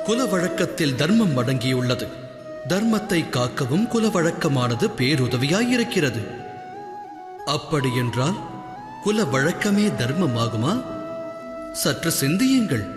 குல வழக்கத்தில் தர்மம் அடங்கியுள்ளது தர்மத்தை காக்கவும் குல வழக்கமானது பேருதவியாயிருக்கிறது அப்படியென்றால் குல வழக்கமே தர்மமாகுமா சற்று சிந்தியுங்கள்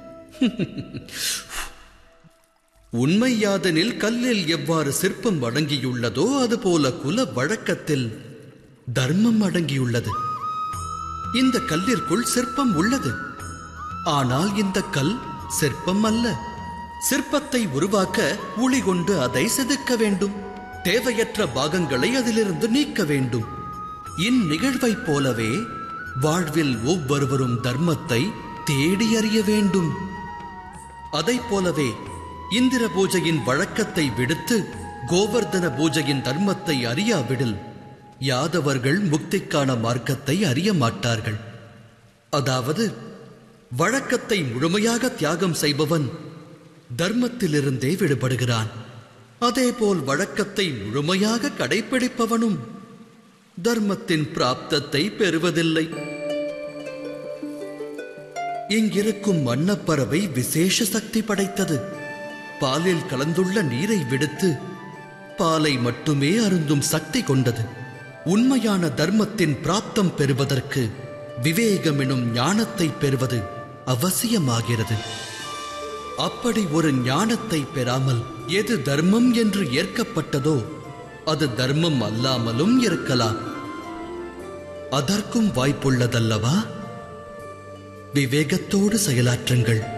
உண்மை யாதெனில் கல்லில் எவ்வாறு சிற்பம் அடங்கியுள்ளதோ அதுபோல குல வழக்கத்தில் தர்மம் அடங்கியுள்ளது இந்த கல்லிற்குள் சிற்பம் உள்ளது ஆனால் இந்த கல் சிற்பம் அல்ல சிற்பத்தை உருவாக்க உளி கொண்டு அதை செதுக்க வேண்டும் தேவையற்ற பாகங்களை அதிலிருந்து நீக்க வேண்டும் இந்நிகழ்வைப் போலவே வாழ்வில் ஒவ்வொருவரும் தர்மத்தை தேடி அறிய வேண்டும் அதைப் போலவே இந்திர பூஜையின் வழக்கத்தை விடுத்து கோவர்தன பூஜையின் தர்மத்தை அறியாவிடில் யாதவர்கள் முக்திக்கான மார்க்கத்தை அறிய மாட்டார்கள் அதாவது வழக்கத்தை முழுமையாக தியாகம் செய்பவன் தர்மத்திலிருந்தே விடுபடுகிறான் அதேபோல் வழக்கத்தை முழுமையாக கடைப்பிடிப்பவனும் தர்மத்தின் பிராப்தத்தை பெறுவதில்லை இங்கிருக்கும் மன்னப்பறவை விசேஷ சக்தி படைத்தது பாலில் கலந்துள்ள நீரை விடுத்து பாலை மட்டுமே அருந்தும் சக்தி கொண்டது உண்மையான தர்மத்தின் பிராப்தம் பெறுவதற்கு விவேகம் எனும் ஞானத்தை பெறுவது அவசியமாகிறது அப்படி ஒரு ஞானத்தை பெறாமல் எது தர்மம் என்று ஏற்கப்பட்டதோ அது தர்மம் அல்லாமலும் இருக்கலாம் அதற்கும் வாய்ப்புள்ளதல்லவா விவேகத்தோடு செயலாற்றுங்கள்